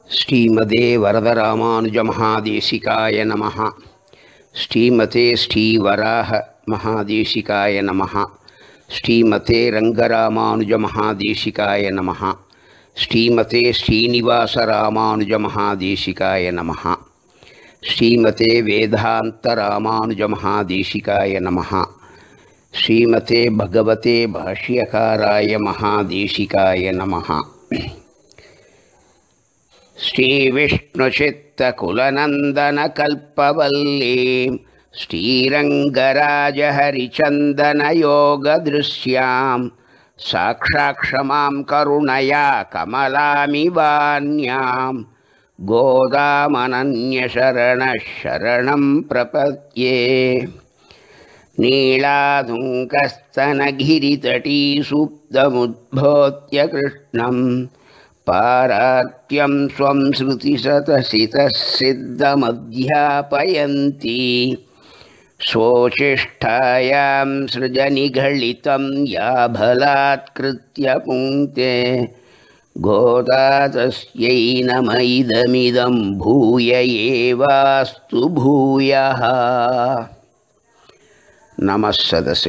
ஸ்ரீமதே வரதராமானுஜமகாதேசிகாய நமः ஸ்ரீமதே ஸ்ரீவராக மகாதேசிகாய நமः ஸ்ரீமதே ரங்கராமானுஜமகாதேசிகாய நமः ஸ்ரீமதே ஸ்ரீனிவாசராமானுஜமகாதேசிகாய நமः ஸ்ரீமதே வேதாந்தராமானுஜமகாதேசிகாய நமः ஸ்ரீமதே பகவதே பாஷ்யகாராய மகாதேசிகாய நமः श्रीविष्णुचित्तकुलनन्दनकल्पवल्लीं श्रीरङ्गराजहरिचन्दनयोगदृश्यां साक्षाक्षमां करुणया कमलामिवान्यां गोदामनन्यशरणः शरणं प्रपद्ये नीलाधुङ्कस्तनगिरितटीसुप्तमुद्भोत्य कृष्णम् पारात्यं स्वं श्रुतिशतसितः सिद्धमध्यापयन्ती स्वोचिष्ठायां सृजनिघलितं या बलात्कृत्य पुङ्क्ते गोदा तस्यै नम इदमिदं भूय एवास्तु भूयः நம சதசே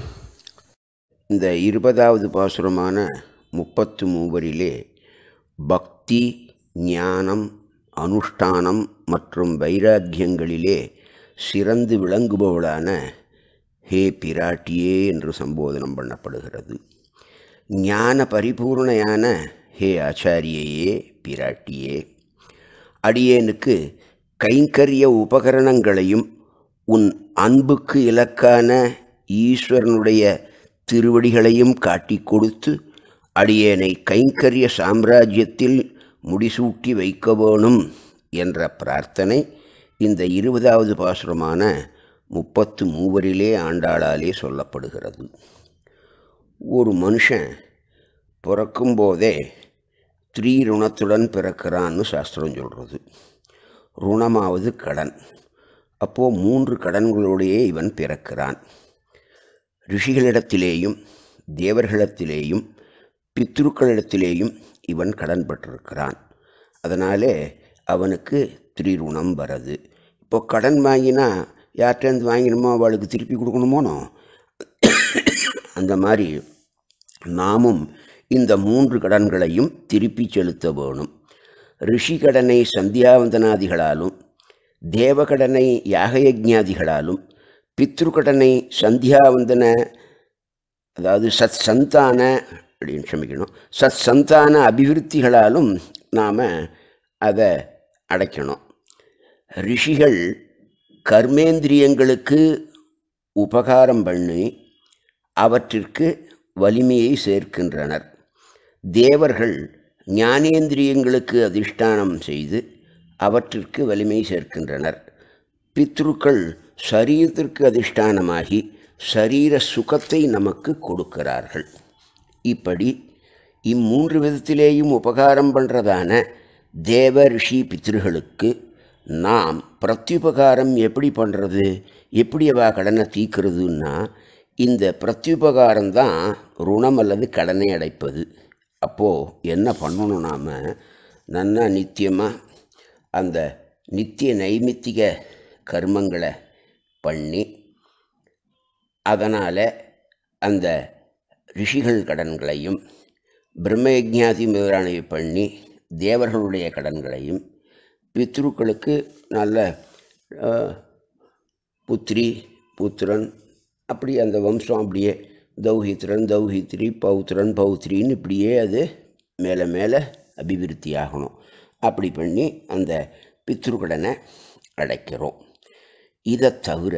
இந்த இருபதாவது பாசுரமான முப்பத்து மூவரிலே பக்தி ஞானம் அனுஷ்டானம் மற்றும் வைராக்கியங்களிலே சிறந்து விளங்குபவளான ஹே பிராட்டியே என்று சம்போதனம் பண்ணப்படுகிறது ஞான பரிபூர்ணையான ஹே ஆச்சாரியையே பிராட்டியே அடியேனுக்கு கைங்கரிய உபகரணங்களையும் உன் அன்புக்கு இலக்கான ஈஸ்வரனுடைய திருவடிகளையும் காட்டிக் கொடுத்து அடியேனை கைங்கரிய சாம்ராஜ்யத்தில் முடிசூட்டி வைக்க வேணும் என்ற பிரார்த்தனை இந்த இருபதாவது பாசுரமான முப்பத்து மூவரிலே ஆண்டாளாலே சொல்லப்படுகிறது ஒரு மனுஷன் பிறக்கும்போதே த்ரீருணத்துடன் பிறக்கிறான்னு சாஸ்திரம் சொல்கிறது ருணமாவது கடன் அப்போது மூன்று கடன்களோடையே இவன் பிறக்கிறான் ரிஷிகளிடத்திலேயும் தேவர்களிடத்திலேயும் பித்ருக்களிடத்திலேயும் இவன் கடன் பட்டிருக்கிறான் அதனாலே அவனுக்கு திரிருணம் வருது இப்போ கடன் வாங்கினா யார்கிட்டேருந்து வாங்கினோமோ அவளுக்கு திருப்பி கொடுக்கணுமோனோ அந்த மாதிரி நாமும் இந்த மூன்று கடன்களையும் திருப்பி செலுத்த வேணும் ரிஷி கடனை சந்தியாவந்தனாதிகளாலும் தேவகடனை யாகயஜாதிகளாலும் பித்ருக்கடனை சந்தியாவந்தன அதாவது சத் சந்தான அப்படின்னு க்ஷமிக்கணும் சத் சந்தான அபிவிருத்திகளாலும் நாம் அதை அடைக்கணும் ரிஷிகள் கர்மேந்திரியங்களுக்கு உபகாரம் பண்ணி அவற்றிற்கு வலிமையை சேர்க்கின்றனர் தேவர்கள் ஞானேந்திரியங்களுக்கு அதிஷ்டானம் செய்து அவற்றிற்கு வலிமை சேர்க்கின்றனர் பித்ருக்கள் சரீரத்திற்கு அதிஷ்டானமாகி சரீர சுகத்தை நமக்கு கொடுக்கிறார்கள் இப்படி இம்மூன்று விதத்திலேயும் உபகாரம் பண்ணுறதான தேவ ரிஷி பித்ருகளுக்கு நாம் பிரத்யுபகாரம் எப்படி பண்ணுறது எப்படி அவா கடனை தீக்கிறதுன்னா இந்த பிரத்யுபகாரம் தான் ருணம் அல்லது கடனை அடைப்பது அப்போது என்ன பண்ணணும் நாம் நன்னா நித்தியமாக அந்த நித்திய நைமித்திக கர்மங்களை பண்ணி அதனால் அந்த ரிஷிகள் கடன்களையும் பிரம்மயஜாதி முதலானவை பண்ணி தேவர்களுடைய கடன்களையும் பித்ருக்களுக்கு நல்ல புத்திரி புத்திரன் அப்படி அந்த வம்சம் அப்படியே தௌஹித்ரன் தௌஹித்ரி பௌத்ரன் பௌத்ரின்னு இப்படியே அது மேலே மேலே அபிவிருத்தி ஆகணும் அப்படி பண்ணி அந்த பித்ருக்கடனை அடைக்கிறோம் இதை தவிர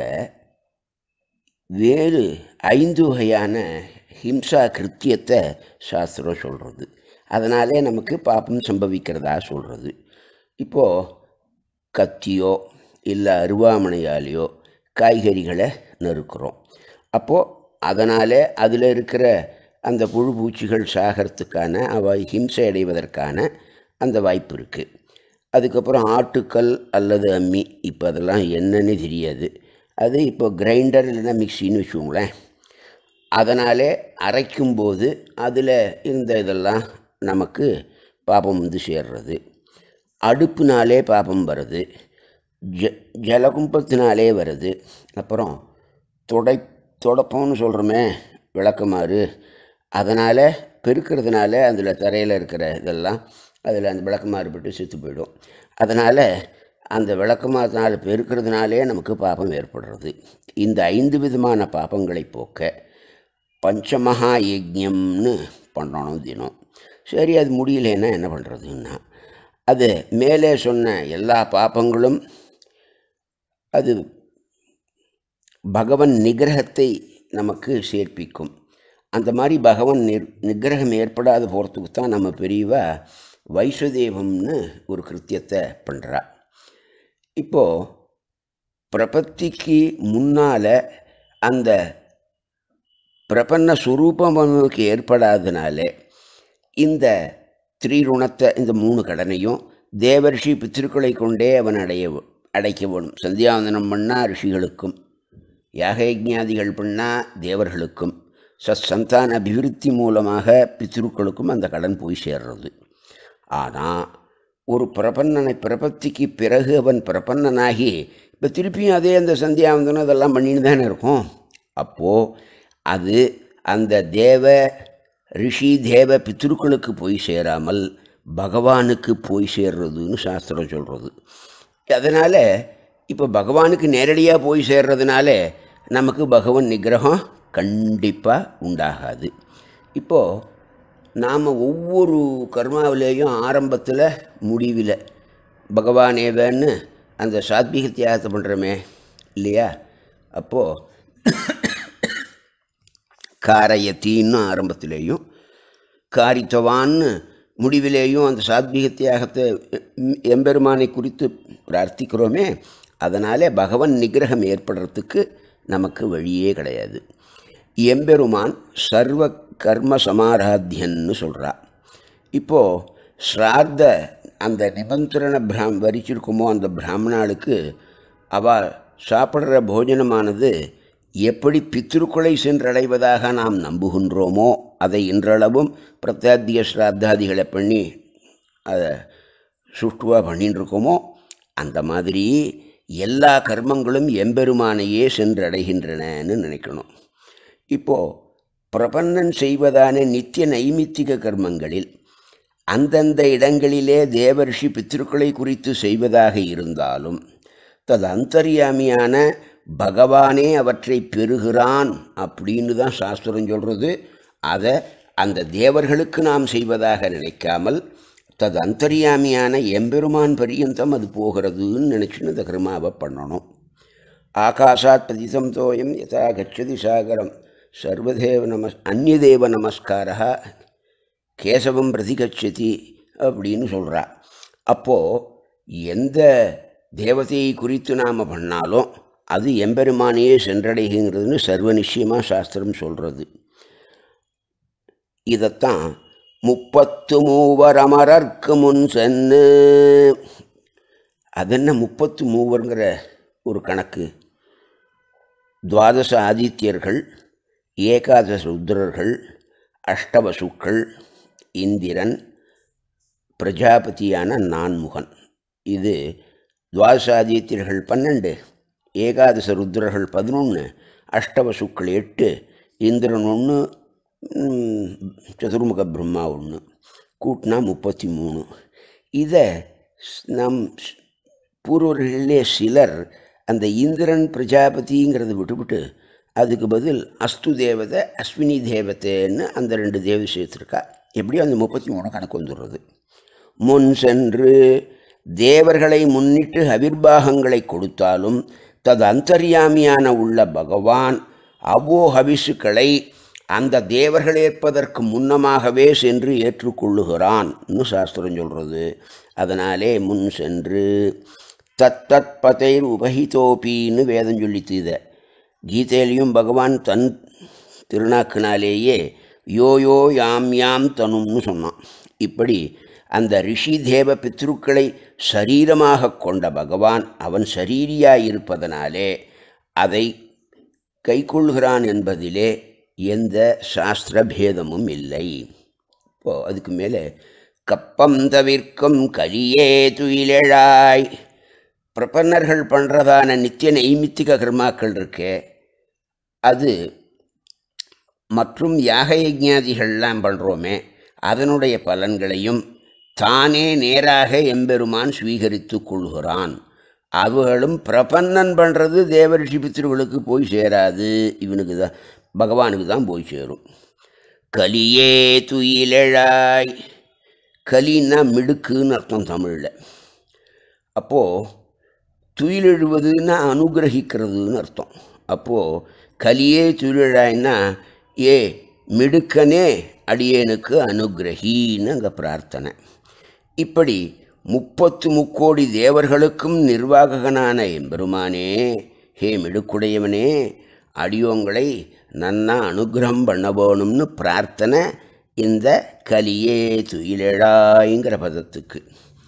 வேறு ஐந்து வகையான ஹிம்சா கிருத்தியத்தை சாஸ்திரம் சொல்கிறது அதனாலே நமக்கு பாப்பம் சம்பவிக்கிறதா சொல்கிறது இப்போது கத்தியோ இல்லை அருவாமனையாலேயோ காய்கறிகளை நறுக்கிறோம் அப்போது அதனால் அதில் இருக்கிற அந்த புழு பூச்சிகள் சாகிறதுக்கான அவை ஹிம்சை அடைவதற்கான அந்த வாய்ப்பு இருக்குது அதுக்கப்புறம் ஆட்டுக்கல் அல்லது அம்மி இப்போ அதெல்லாம் என்னன்னு தெரியாது அது இப்போ கிரைண்டர் இல்லைன்னா மிக்சின்னு வச்சுக்கோங்களேன் அதனாலே அரைக்கும்போது அதில் இருந்த இதெல்லாம் நமக்கு பாபம் வந்து சேர்றது அடுப்புனாலே பாபம் வருது ஜ ஜலகும்பத்தினாலே வருது அப்புறம் தொடை தொடப்பம்னு சொல்கிறோமே விளக்குமாறு அதனால் பெருக்கிறதுனால அதில் தரையில் இருக்கிற இதெல்லாம் அதில் அந்த விளக்குமாறு பட்டு செத்து போயிடும் அதனால் அந்த விளக்குமாறனால் பெருக்கிறதுனாலே நமக்கு பாபம் ஏற்படுறது இந்த ஐந்து விதமான பாபங்களை போக்க பஞ்சமகா யஜ்யம்னு பண்ணணும் தினம் சரி அது முடியலன்னா என்ன பண்ணுறதுன்னா அது மேலே சொன்ன எல்லா பாப்பங்களும் அது பகவன் நிகிரகத்தை நமக்கு சேர்ப்பிக்கும் அந்த மாதிரி பகவன் நிர் நிகிரகம் ஏற்படாத போகிறதுக்கு தான் நம்ம பெரியவா வைசுதேவம்னு ஒரு கிருத்தியத்தை பண்ணுறா இப்போது பிரபத்திக்கு முன்னால் அந்த பிரபன்ன சுரூபம் நமக்கு ஏற்படாதனாலே இந்த திரிருணத்தை இந்த மூணு கடனையும் தேவர்ஷி பித்திருக்களை கொண்டே அவன் அடைய அடைக்க வேணும் சந்தியாவந்தனம் பண்ணால் ரிஷிகளுக்கும் யாகயஜாதிகள் பண்ணால் தேவர்களுக்கும் சந்தான அபிவிருத்தி மூலமாக பித்திருக்களுக்கும் அந்த கடன் போய் சேர்றது ஆனால் ஒரு பிரபன்னனை பிரபத்திக்கு பிறகு அவன் பிரபன்னனாகி இப்போ திருப்பியும் அதே அந்த சந்தியாவந்தனம் அதெல்லாம் பண்ணின்னு தானே இருக்கும் அப்போது அது அந்த தேவ ரிஷி தேவ பித்ருக்களுக்கு போய் சேராமல் பகவானுக்கு போய் சேர்றதுன்னு சாஸ்திரம் சொல்கிறது அதனால் இப்போ பகவானுக்கு நேரடியாக போய் சேர்றதுனால நமக்கு பகவன் நிகிரகம் கண்டிப்பாக உண்டாகாது இப்போது நாம் ஒவ்வொரு கர்மாவிலேயும் ஆரம்பத்தில் முடிவில் பகவானேவன்னு அந்த சாத்வீக தியாகத்தை பண்ணுறோமே இல்லையா அப்போது காரயத்தின்னு ஆரம்பத்திலேயும் காரித்தவான்னு முடிவிலேயும் அந்த சாத்வீக தியாகத்தை எம்பெருமானை குறித்து பிரார்த்திக்கிறோமே அதனால் பகவன் நிகிரகம் ஏற்படுறதுக்கு நமக்கு வழியே கிடையாது எம்பெருமான் சர்வ கர்ம சமாராத்தியன்னு சொல்கிறா இப்போது ஸ்ராத்த அந்த நிபந்தரண பிராம் வரிச்சிருக்குமோ அந்த பிராமணாளுக்கு அவள் சாப்பிட்ற போஜனமானது எப்படி பித்திருக்குலை சென்றடைவதாக நாம் நம்புகின்றோமோ அதை இன்றளவும் பிரத்யாத்திய ஸ்ராத்தாதிகளை பண்ணி அதை சுஷ்டுவாக பண்ணின்னு இருக்கோமோ அந்த மாதிரி எல்லா கர்மங்களும் எம்பெருமானையே சென்றடைகின்றனன்னு நினைக்கணும் இப்போது பிரபன்னன் செய்வதான நித்திய நைமித்திக கர்மங்களில் அந்தந்த இடங்களிலே தேவர்ஷி பித்திருக்களை குறித்து செய்வதாக இருந்தாலும் தது அந்தரியாமியான பகவானே அவற்றை பெறுகிறான் அப்படின்னு தான் சாஸ்திரம் சொல்கிறது அதை அந்த தேவர்களுக்கு நாம் செய்வதாக நினைக்காமல் தது அந்தரியாமியான எம்பெருமான் பரியந்தம் அது போகிறதுன்னு நினச்சின்னு இந்த கர்மாவை பண்ணணும் ஆகாஷாத் பதிதம் தோயம் யதா கச்சதி சாகரம் சர்வதேவ நம அந்நியதேவ நமஸ்காரா கேசவம் பிரதிகச்சதி அப்படின்னு சொல்கிறா அப்போது எந்த தேவதையை குறித்து நாம் பண்ணாலும் அது எம்பெருமானையே சென்றடைகிறதுன்னு சர்வ நிச்சயமாக சாஸ்திரம் சொல்கிறது இதைத்தான் முப்பத்து மூவர் அமரர்க்கு முன் சென்று அதென்ன முப்பத்து மூவருங்கிற ஒரு கணக்கு துவாதச ஆதித்யர்கள் ஏகாதச ருத்ரர்கள் அஷ்டவசுக்கள் இந்திரன் பிரஜாபதியான நான்முகன் இது துவாதசாதித்யர்கள் பன்னெண்டு ஏகாதச ருத்ரர்கள் பதினொன்று அஷ்டவசுக்கள் எட்டு இந்திரன் ஒன்று சதுர்முக பிரம்மா ஒன்று கூட்டினா முப்பத்தி மூணு இதை நம் பூர்வர்களே சிலர் அந்த இந்திரன் பிரஜாபதிங்கிறத விட்டுவிட்டு அதுக்கு பதில் அஸ்து தேவதை அஸ்வினி தேவதைன்னு அந்த ரெண்டு தேவதை சேர்த்துருக்கா எப்படியும் அந்த முப்பத்தி மூணு கணக்கு வந்துடுறது முன் சென்று தேவர்களை முன்னிட்டு அவிர்வாகங்களை கொடுத்தாலும் தது அந்தர்யாமியான உள்ள பகவான் அவ்வோ ஹவிசுக்களை அந்த தேவர்கள் ஏற்பதற்கு முன்னமாகவே சென்று ஏற்றுக்கொள்ளுகிறான்னு சாஸ்திரம் சொல்கிறது அதனாலே முன் சென்று தத்தத் பதைர் உபஹிதோபின்னு வேதம் சொல்லித்து இதை கீதையிலையும் பகவான் தன் திருநாக்கினாலேயே யோ யோ யாம் யாம் தனும்னு சொன்னான் இப்படி அந்த ரிஷி தேவ பித்ருக்களை சரீரமாக கொண்ட பகவான் அவன் சரீரியாயிருப்பதனாலே அதை கைக்கொள்கிறான் என்பதிலே எந்த சாஸ்திர பேதமும் இல்லை இப்போது அதுக்கு மேலே கப்பம் தவிர்க்கும் கலியே துயிலெழாய் பிரபன்னர்கள் பண்ணுறதான நித்திய நைமித்திக கர்மாக்கள் இருக்கே அது மற்றும் யாக யஜ்ஞாதிகள்லாம் பண்ணுறோமே அதனுடைய பலன்களையும் தானே நேராக எம்பெருமான் ஸ்வீகரித்து கொள்கிறான் அவர்களும் பிரபன்னன் பண்ணுறது தேவரிஷி பித்திருவுகளுக்கு போய் சேராது இவனுக்கு தான் பகவானுக்கு தான் போய் சேரும் கலியே துயிலெழாய் கலின்னா மிடுக்குன்னு அர்த்தம் தமிழில் அப்போது துயிலெழுவதுன்னா அனுகிரகிக்கிறதுன்னு அர்த்தம் அப்போது கலியே துயிலெழாய்னா ஏ மிடுக்கனே அடியேனுக்கு அனுகிரகின்னு அங்கே பிரார்த்தனை இப்படி முப்பத்து முக்கோடி தேவர்களுக்கும் நிர்வாககனான எம்பெருமானே ஹே மிடுக்குடையவனே அடியோங்களை நன்னா அனுகிரகம் பண்ண வேணும்னு பிரார்த்தனை இந்த கலியே துயிலெழாய்ங்கிற பதத்துக்கு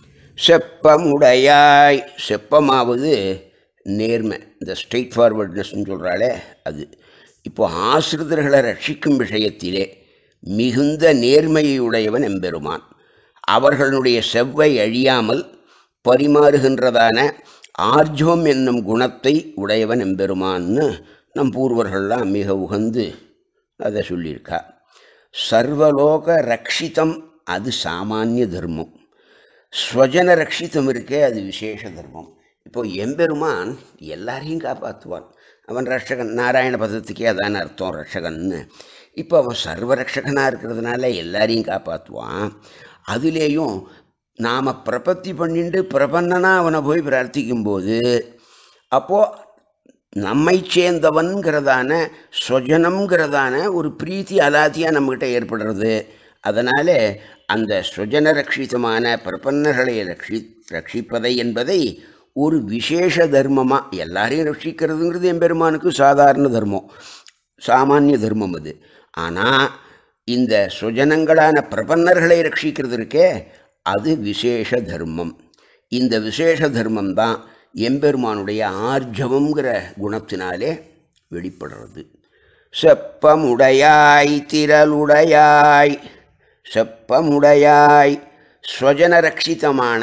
செப்பமுடையாய் செப்பமாவது நேர்மை இந்த ஸ்ட்ரெயிட் ஃபார்வர்ட்னஸ்ன்னு சொல்கிறாளே அது இப்போ ஆசிரிதர்களை ரட்சிக்கும் விஷயத்திலே மிகுந்த நேர்மையை உடையவன் எம்பெருமான் அவர்களுடைய செவ்வை அழியாமல் பரிமாறுகின்றதான ஆர்ஜவம் என்னும் குணத்தை உடையவன் எம்பெருமான்னு நம் பூர்வர்கள்லாம் மிக உகந்து அதை சொல்லியிருக்கா சர்வலோக ரக்ஷிதம் அது சாமானிய தர்மம் ஸ்வஜன ரக்ஷிதம் இருக்கே அது விசேஷ தர்மம் இப்போ எம்பெருமான் எல்லாரையும் காப்பாற்றுவான் அவன் ரட்சகன் நாராயண பதத்துக்கே அதான அர்த்தம் ரட்சகன்னு இப்போ அவன் சர்வ ரட்சகனாக இருக்கிறதுனால எல்லாரையும் காப்பாற்றுவான் அதுலேயும் நாம் பிரபத்தி பண்ணிட்டு பிரபன்னனாக அவனை போய் பிரார்த்திக்கும்போது அப்போது நம்மை சேர்ந்தவன்கிறதான ஸ்வஜனம்ங்கிறதான ஒரு பிரீத்தி அலாதியாக நம்மக்கிட்ட ஏற்படுறது அதனால் அந்த ஸ்வஜன ரட்சிதமான பிரபன்னர்களை ரட்சி ரட்சிப்பதை என்பதை ஒரு விசேஷ தர்மமாக எல்லாரையும் ரட்சிக்கிறதுங்கிறது எம்பெருமானுக்கு சாதாரண தர்மம் சாமானிய தர்மம் அது ஆனால் இந்த சுஜனங்களான பிரபன்னர்களை ரட்சிக்கிறது இருக்கே அது விசேஷ தர்மம் இந்த விசேஷ தர்மம் தான் எம்பெருமானுடைய ஆர்ஜவங்கிற குணத்தினாலே வெளிப்படுறது செப்பமுடையாய் திரளுடையாய் செப்பமுடையாய் ஸ்வஜன ரட்சிதமான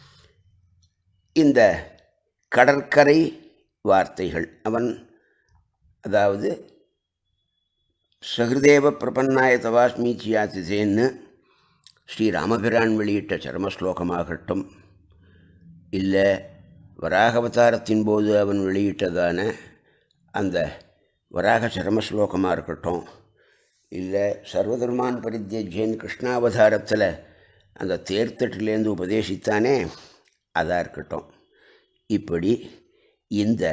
இந்த கடற்கரை வார்த்தைகள் அவன் அதாவது சஹிருதேவ பிரபன்னாய தவாஸ்மீச்சியாதிதேன்னு ஸ்ரீ ராமபிரான் வெளியிட்ட சரம ஸ்லோகமாகட்டும் இல்லை வராகவதாரத்தின் போது அவன் வெளியிட்டதான அந்த வராக சரம ஸ்லோகமாக இருக்கட்டும் இல்லை சர்வதர்மான் பரித்தியஜேன் கிருஷ்ணாவதாரத்தில் அந்த தேர்த்தட்டிலேருந்து உபதேசித்தானே அதாக இருக்கட்டும் இப்படி இந்த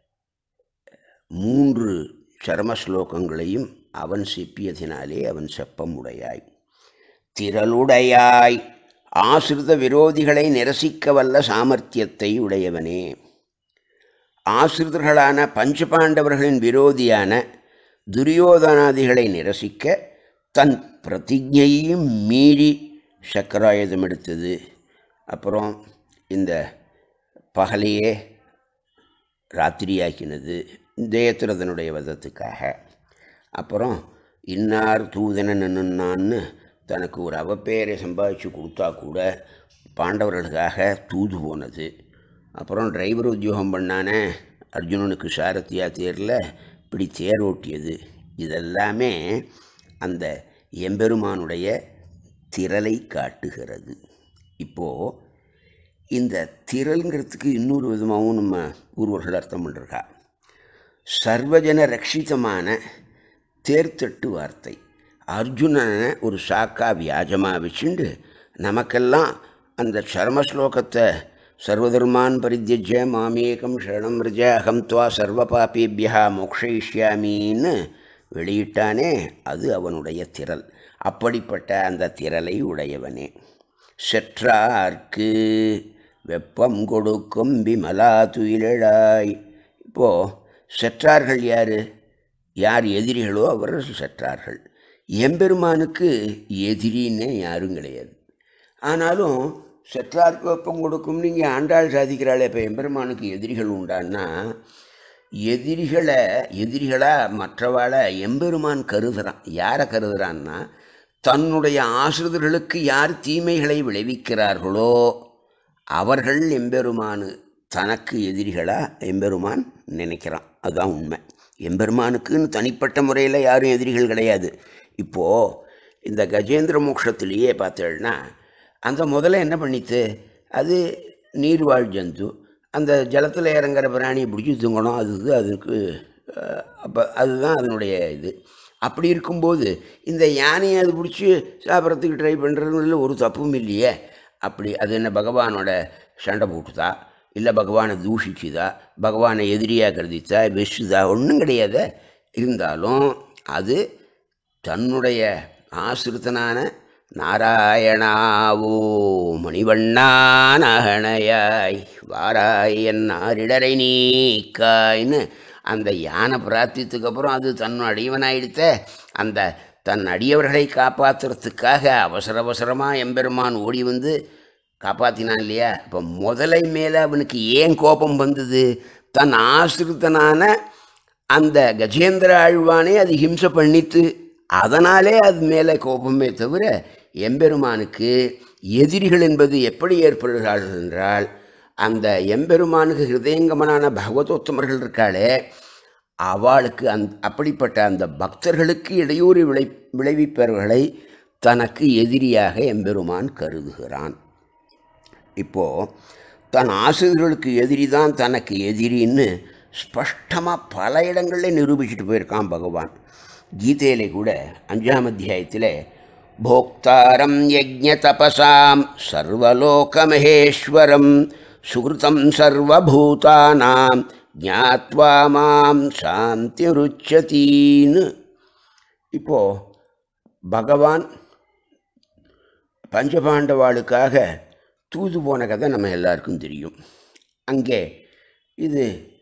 மூன்று சரம ஸ்லோகங்களையும் அவன் செப்பியதினாலே அவன் செப்பமுடையாய் திரளுடையாய் ஆசிரித விரோதிகளை நிரசிக்க வல்ல சாமர்த்தியத்தை உடையவனே ஆசிரிதர்களான பஞ்சபாண்டவர்களின் விரோதியான துரியோதனாதிகளை நிரசிக்க தன் பிரதிஜையையும் மீறி சக்கராயுதம் எடுத்தது அப்புறம் இந்த பகலையே ராத்திரியாக்கினது ஜெயத்ரதனுடைய வதத்துக்காக அப்புறம் இன்னார் தூதனன்னு தனக்கு ஒரு அவப்பேரை சம்பாதிச்சு கொடுத்தா கூட பாண்டவர்களுக்காக தூது போனது அப்புறம் டிரைவர் உத்தியோகம் பண்ணானே அர்ஜுனனுக்கு சாரத்தியா தேரில் இப்படி தேர் ஓட்டியது இதெல்லாமே அந்த எம்பெருமானுடைய திரளை காட்டுகிறது இப்போது இந்த திரள்ங்கிறதுக்கு இன்னொரு விதமாகவும் நம்ம பூர்வர்கள் அர்த்தம் பண்ணிருக்கா சர்வஜன ரட்சிதமான தேர்த்தட்டு வார்த்தை அர்ஜுனனை ஒரு சாக்கா வியாஜமாக வச்சுண்டு நமக்கெல்லாம் அந்த சர்ம ஸ்லோகத்தை சர்வதர்மான் பரித்தியஜ மாமேகம் சரணம் ரஜ அகம் துவா சர்வ பாப்பேபியா மோக்ஷயிஷ்யாமின்னு வெளியிட்டானே அது அவனுடைய திரள் அப்படிப்பட்ட அந்த திரளை உடையவனே செற்றார்க்கு வெப்பம் கொடுக்கும் விமலா துயிலழாய் இப்போது செற்றார்கள் யார் யார் எதிரிகளோ அவர்கள் செற்றார்கள் எம்பெருமானுக்கு எதிரின்னே யாரும் கிடையாது ஆனாலும் செற்றார்க்கு வெப்பம் கொடுக்கும் நீங்கள் ஆண்டாள் சாதிக்கிறாளே இப்போ எம்பெருமானுக்கு எதிரிகள் உண்டான்னா எதிரிகளை எதிரிகளாக மற்றவாளை எம்பெருமான் கருதுகிறான் யாரை கருதுகிறான்னா தன்னுடைய ஆசிரியர்களுக்கு யார் தீமைகளை விளைவிக்கிறார்களோ அவர்கள் எம்பெருமானு தனக்கு எதிரிகளா எம்பெருமான் நினைக்கிறான் அதுதான் உண்மை எம்பெருமானுக்குன்னு தனிப்பட்ட முறையில் யாரும் எதிரிகள் கிடையாது இப்போது இந்த கஜேந்திர மோட்சத்திலேயே பார்த்தேன்னா அந்த முதல்ல என்ன பண்ணித்து அது நீர்வாழ் ஜந்து அந்த ஜலத்தில் இறங்குற பிராணியை பிடிச்சி தூங்கணும் அது இது அதுக்கு அப்போ அதுதான் அதனுடைய இது அப்படி இருக்கும்போது இந்த யானையை அது பிடிச்சி சாப்பிட்றதுக்கு ட்ரை பண்ணுறதுல ஒரு தப்பும் இல்லையே அப்படி அது என்ன பகவானோட சண்டை போட்டுதா இல்லை பகவானை தூஷிச்சுதா பகவானை எதிரியாக கருதித்தா வெசுதா ஒன்றும் கிடையாது இருந்தாலும் அது தன்னுடைய ஆசிரித்தனான நாராயணாவோ மணிவண்ணானகணையாய் வாராய் என் ஆரிடரை நீக்காய்ன்னு அந்த யானை பிரார்த்தித்துக்கு அப்புறம் அது தன் அடியவனாயிடுத்த அந்த தன் அடியவர்களை காப்பாற்றுறதுக்காக அவசர அவசரமாக எம்பெருமான் ஓடி வந்து காப்பாற்றினான் இல்லையா இப்போ முதலை மேலே அவனுக்கு ஏன் கோபம் வந்தது தன் ஆசிரித்தனான அந்த கஜேந்திர ஆழ்வானே அது ஹிம்சை பண்ணித்து அதனாலே அது மேலே கோபமே தவிர எம்பெருமானுக்கு எதிரிகள் என்பது எப்படி ஏற்படுகிறார்கள் என்றால் அந்த எம்பெருமானுக்கு ஹிருதயங்கமனான பகவதோத்தமர்கள் இருக்காளே அவளுக்கு அந் அப்படிப்பட்ட அந்த பக்தர்களுக்கு இடையூறு விளை விளைவிப்பவர்களை தனக்கு எதிரியாக எம்பெருமான் கருதுகிறான் இப்போது தன் ஆசிரியர்களுக்கு எதிரி தான் தனக்கு எதிரின்னு ஸ்பஷ்டமாக பல இடங்களில் நிரூபிச்சுட்டு போயிருக்கான் பகவான் கீதையிலே கூட அஞ்சாம் அத்தியாயத்தில் போக்தாரம் யஜ்ஞ தபசாம் சர்வலோகமகேஸ்வரம் சுகிருதம் சர்வபூதானாம் ஞாத்வா மாம் சாந்தி ருச்சதீன்னு இப்போது பகவான் பஞ்சபாண்டவாளுக்காக தூது போன கதை நம்ம எல்லாருக்கும் தெரியும் அங்கே இது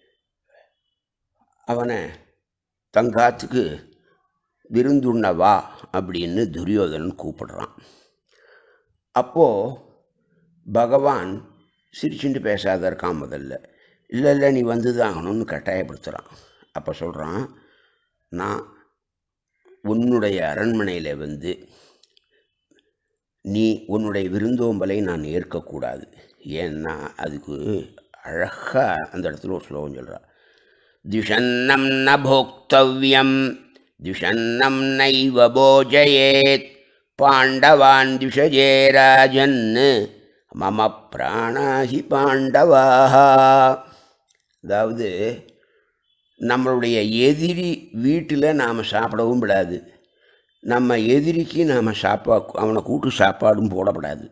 அவனை தங்காத்துக்கு விருந்துண்ண வா அப்படின்னு துரியோதனன் கூப்பிடுறான் அப்போது பகவான் சிரிச்சுட்டு பேசாத இருக்கான் முதல்ல இல்லை இல்லை நீ வந்து தான் ஆகணும்னு கட்டாயப்படுத்துகிறான் அப்போ சொல்கிறான் நான் உன்னுடைய அரண்மனையில் வந்து நீ உன்னுடைய விருந்தோம்பலை நான் ஏற்கக்கூடாது ஏன்னா அதுக்கு அழகாக அந்த இடத்துல ஒரு ஸ்லோகம் சொல்கிறா திஷன்னம் ந போக்தவ்யம் திஷன்னம் நைவ போஜயேத் பாண்டவான் திஷஜே ராஜன் மம பிராணாகி பாண்டவாக அதாவது நம்மளுடைய எதிரி வீட்டில் நாம் சாப்பிடவும் விடாது நம்ம எதிரிக்கு நாம் சாப்பா அவனை கூட்டு சாப்பாடும் போடப்படாது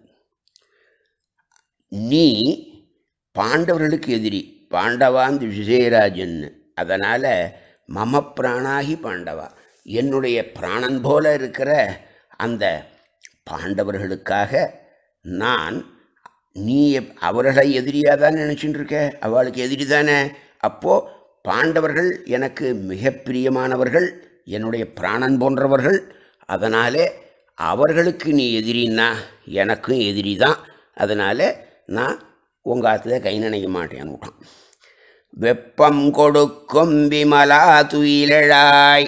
நீ பாண்டவர்களுக்கு எதிரி பாண்டவான் விஜயராஜன் அதனால் மம பிராணாகி பாண்டவா என்னுடைய பிராணன் போல இருக்கிற அந்த பாண்டவர்களுக்காக நான் நீ எப்- அவர்களை எதிரியாக தான் நினச்சிட்டு இருக்க அவளுக்கு எதிரி தானே அப்போது பாண்டவர்கள் எனக்கு மிக பிரியமானவர்கள் என்னுடைய பிராணன் போன்றவர்கள் அதனாலே அவர்களுக்கு நீ எதிரின்னா எனக்கும் எதிரி தான் அதனால் நான் உங்கள் ஆற்றுல கை நினைக்க மாட்டேன்னு விட்டான் வெப்பம் கொடுக்கும் விமலா துயிலழாய்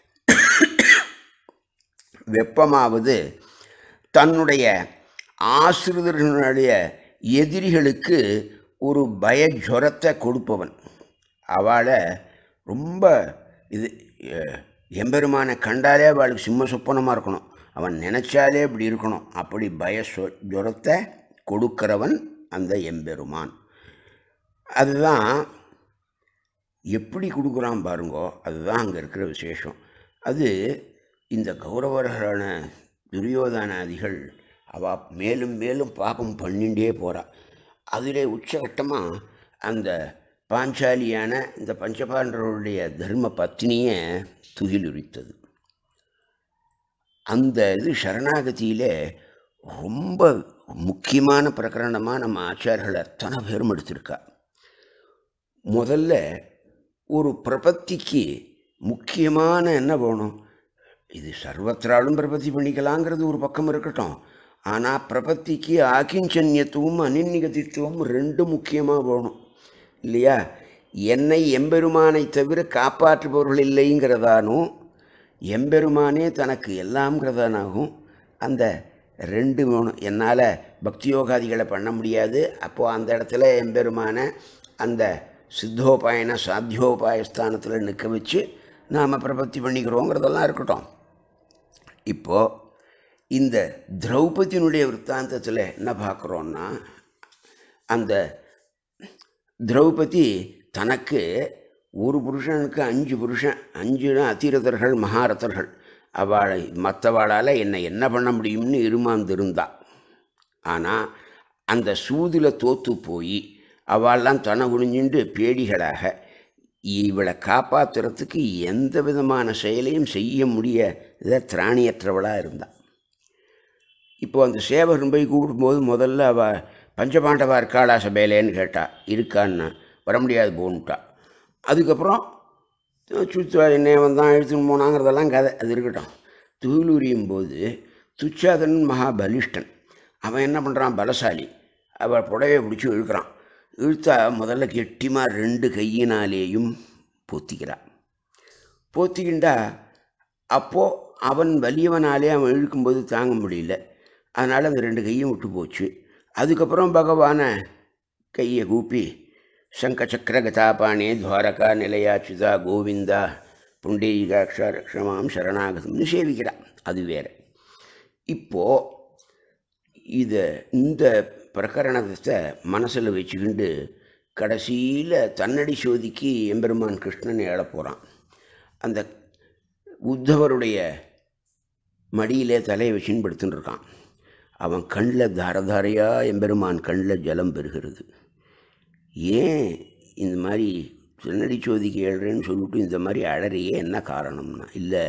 வெப்பமாவது தன்னுடைய ஆசிரியர்களுடைய எதிரிகளுக்கு ஒரு பயஜுரத்தை கொடுப்பவன் அவளை ரொம்ப இது அஹ், எம்பெருமானை கண்டாலே அவளுக்கு சிம்ம சொப்பனமாக இருக்கணும் அவன் நினச்சாலே இப்படி இருக்கணும் அப்படி பய சொ- ஜுரத்தை கொடுக்கிறவன் அந்த எம்பெருமான் அதுதான் எப்படி கொடுக்குறான் பாருங்கோ அதுதான் அங்கே இருக்கிற விசேஷம் அது இந்த கௌரவர்களான துரியோதனாதிகள் அவ மேலும் மேலும் பாபம் பண்ணிண்டே போகிறா அதிலே உச்சகட்டமாக அந்த பாஞ்சாலியான இந்த பஞ்சபாண்டவருடைய தர்ம பத்னியை துகிலுரித்தது அந்த இது சரணாகதியில் ரொம்ப முக்கியமான பிரகரணமாக நம்ம ஆச்சாரியர்கள் அத்தனை பேரும் எடுத்திருக்கா முதல்ல ஒரு பிரபத்திக்கு முக்கியமான என்ன வேணும் இது சர்வத்திராலும் பிரபத்தி பண்ணிக்கலாங்கிறது ஒரு பக்கம் இருக்கட்டும் ஆனால் பிரபத்திக்கு ஆக்கிஞ்சன்யத்துவம் அனிநிகதித்துவம் ரெண்டு முக்கியமாக வேணும் இல்லையா என்னை எம்பெருமானை தவிர காப்பாற்றுபவர்கள் இல்லைங்கிறதானும் எம்பெருமானே தனக்கு எல்லாம்ங்கிறதானாகும் அந்த ரெண்டு மூணு என்னால் பக்தி யோகாதிகளை பண்ண முடியாது அப்போது அந்த இடத்துல எம்பெருமான அந்த சித்தோபாயன சாத்தியோபாய ஸ்தானத்தில் நிற்க வச்சு நாம் பிரபத்தி பண்ணிக்கிறோங்கிறதெல்லாம் இருக்கட்டும் இப்போது இந்த திரௌபதியினுடைய விற்த்தாந்தத்தில் என்ன பார்க்குறோன்னா அந்த திரௌபதி தனக்கு ஒரு புருஷனுக்கு அஞ்சு புருஷன் அஞ்சுனா அதிரதர்கள் மகாரதர்கள் அவளை மற்றவாளால் என்னை என்ன பண்ண முடியும்னு இருமாந்திருந்தா ஆனால் அந்த சூதில் தோத்து போய் அவள்லாம் தன குனிஞ்சுண்டு பேடிகளாக இவளை காப்பாற்றுறதுக்கு எந்த விதமான செயலையும் செய்ய முடிய இதை திராணியற்றவளாக இருந்தாள் இப்போ அந்த சேவகன் போய் கூப்பிடும்போது முதல்ல அவள் பஞ்சபாண்டவா இருக்காளா சபையிலேன்னு கேட்டா இருக்கான்னா வர முடியாது போன்ட்டா அதுக்கப்புறம் சுத்து என்ன வந்தான் எழுத்துன்னு போனாங்கிறதெல்லாம் கதை அது இருக்கட்டும் தூளுரியும் போது துச்சாதன் மகா பலிஷ்டன் அவன் என்ன பண்ணுறான் பலசாலி அவள் புடவையை பிடிச்சி இழுக்கிறான் இழுத்தா முதல்ல கெட்டிமாக ரெண்டு கையினாலேயும் பொத்திக்கிறான் போத்திக்கிண்டா அப்போது அவன் வலியவனாலே அவன் இழுக்கும்போது தாங்க முடியல அதனால் அந்த ரெண்டு கையும் விட்டு போச்சு அதுக்கப்புறம் பகவானை கையை கூப்பி சங்க சக்கர கதாபானே துவாரகா நிலையாச்சுதா கோவிந்தா புண்டீகாட்சா ரக்ஷமாம் சரணாகதம்னு சேவிக்கிறான் அது வேற இப்போது இதை இந்த பிரகரணத்தை மனசில் வச்சுக்கிண்டு கடைசியில் தன்னடி சோதிக்கு எம்பெருமான் கிருஷ்ணன் ஏழ போகிறான் அந்த உத்தவருடைய மடியிலே தலையை வச்சுன்னு படுத்துன்னு இருக்கான் அவன் கண்ணில் தாரதாரையாக எம்பெருமான் கண்ணில் ஜலம் பெறுகிறது ஏன் இந்த மாதிரி திருநடி சோதிக்கு ஏழ்றேன்னு சொல்லிட்டு இந்த மாதிரி அழறையே என்ன காரணம்னா இல்லை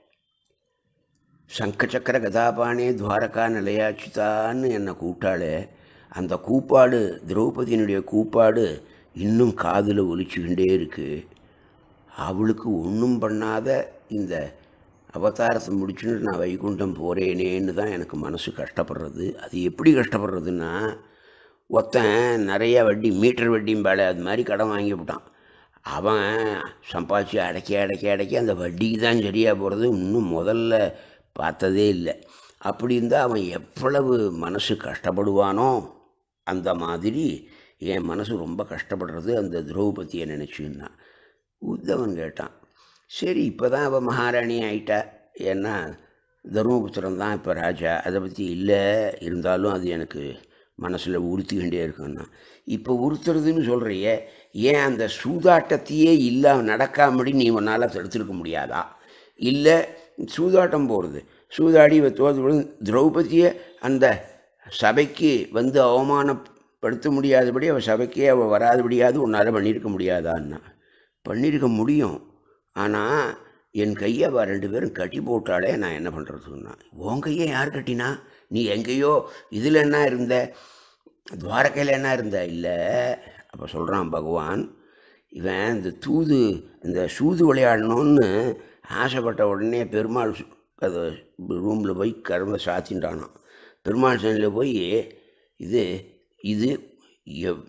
சங்கச்சக்கர கதாபானே துவாரகா நிலையாச்சுதான்னு என்னை கூப்பிட்டாளே அந்த கூப்பாடு திரௌபதியினுடைய கூப்பாடு இன்னும் காதில் ஒலிச்சுக்கிண்டே இருக்கு அவளுக்கு ஒன்றும் பண்ணாத இந்த அவதாரத்தை முடிச்சுன்னு நான் வைகுண்டம் போகிறேனேன்னு தான் எனக்கு மனசு கஷ்டப்படுறது அது எப்படி கஷ்டப்படுறதுன்னா ஒருத்தன் நிறைய வட்டி மீட்டர் வட்டியும் வேலை அது மாதிரி கடன் வாங்கி விட்டான் அவன் சம்பாதிச்சு அடைக்க அடைக்க அடைக்க அந்த வட்டிக்கு தான் சரியாக போகிறது இன்னும் முதல்ல பார்த்ததே இல்லை அப்படி இருந்தால் அவன் எவ்வளவு மனசு கஷ்டப்படுவானோ அந்த மாதிரி என் மனசு ரொம்ப கஷ்டப்படுறது அந்த திரௌபதியை நினச்சின்னா உத்தவன் கேட்டான் சரி இப்போ தான் அவள் மகாராணி ஆயிட்டா ஏன்னா தர்மபுத்திரன் தான் இப்போ ராஜா அதை பற்றி இல்லை இருந்தாலும் அது எனக்கு மனசில் உறுத்திக்கிட்டே இருக்குன்னா இப்போ உறுத்துறதுன்னு சொல்கிறியே ஏன் அந்த சூதாட்டத்தையே இல்லை நடக்காமடி நீ உன்னால் தடுத்துருக்க முடியாதா இல்லை சூதாட்டம் போகிறது சூதாடி இவ தோது விழுந்து திரௌபதியை அந்த சபைக்கு வந்து அவமானப்படுத்த முடியாதபடி அவள் சபைக்கே அவள் வராதபடியாவது உன்னால் பண்ணியிருக்க முடியாதான்னா பண்ணியிருக்க முடியும் ஆனால் என் கையை அவள் ரெண்டு பேரும் கட்டி போட்டாலே நான் என்ன பண்ணுறதுன்னா உன் கையை யார் கட்டினா நீ எங்கேயோ இதில் என்ன இருந்த துவாரக்கையில் என்ன இருந்த இல்லை அப்போ சொல்கிறான் பகவான் இவன் இந்த தூது இந்த சூது விளையாடணும்னு ஆசைப்பட்ட உடனே பெருமாள் சு- அது ரூமில் போய் கரும்பை சாத்தின்றானான் பெருமாள் சனியில் போய் இது இது எவ்-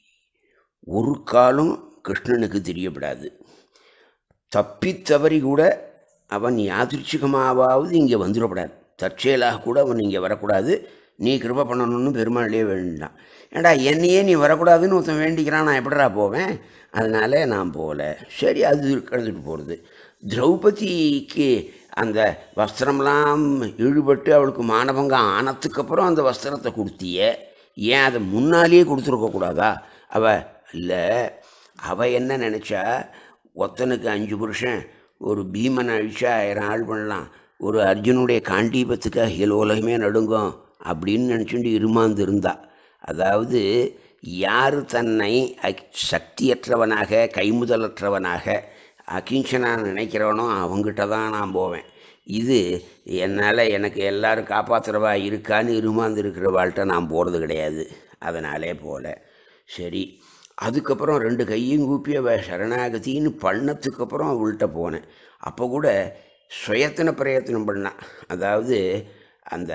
ஒரு காலம் கிருஷ்ணனுக்கு தெரியப்படாது தப்பித் தவறி கூட அவன் யாதிருச்சிகமாவது இங்கே வந்துடக்கூடாது தற்செயலாக கூட அவன் இங்கே வரக்கூடாது நீ கிருப பண்ணணும்னு பெருமாளே வேண்டான் ஏண்டா என்னையே நீ வரக்கூடாதுன்னு ஒருத்தன் வேண்டிக்கிறான் நான் எப்படிடா போவேன் அதனால நான் போகல சரி அது கடந்துட்டு போகிறது திரௌபதிக்கு அந்த வஸ்திரம்லாம் இழுபட்டு அவளுக்கு மானபங்கம் ஆனதுக்கப்புறம் அந்த வஸ்திரத்தை கொடுத்தியே ஏன் அதை முன்னாலேயே கொடுத்துருக்க கூடாதா அவ இல்லை அவ என்ன நினச்சா ஒத்தனுக்கு அஞ்சு புருஷன் ஒரு பீமனை அழிச்சா ஆயிரம் ஆள் பண்ணலாம் ஒரு அர்ஜுனுடைய காண்டீபத்துக்கு அகில உலகமே நடுங்கும் அப்படின்னு நினச்சிட்டு இருமாந்து இருந்தா அதாவது யார் தன்னை அக்- சக்தியற்றவனாக கைமுதலற்றவனாக அகிஞ்சனா நினைக்கிறவனோ அவங்கிட்ட தான் நான் போவேன் இது என்னால் எனக்கு எல்லாரும் காப்பாற்றுறவா இருக்கான்னு இருமாந்து இருக்கிறவாள்கிட்ட நான் போகிறது கிடையாது அதனாலே போல சரி அதுக்கப்புறம் ரெண்டு கையும் கூப்பி அவ சரணாகதின்னு பண்ணதுக்கப்புறம் அவள்கிட்ட போனேன் அப்போ கூட சுயத்தின பிரயத்தனம் பண்ணான் அதாவது அந்த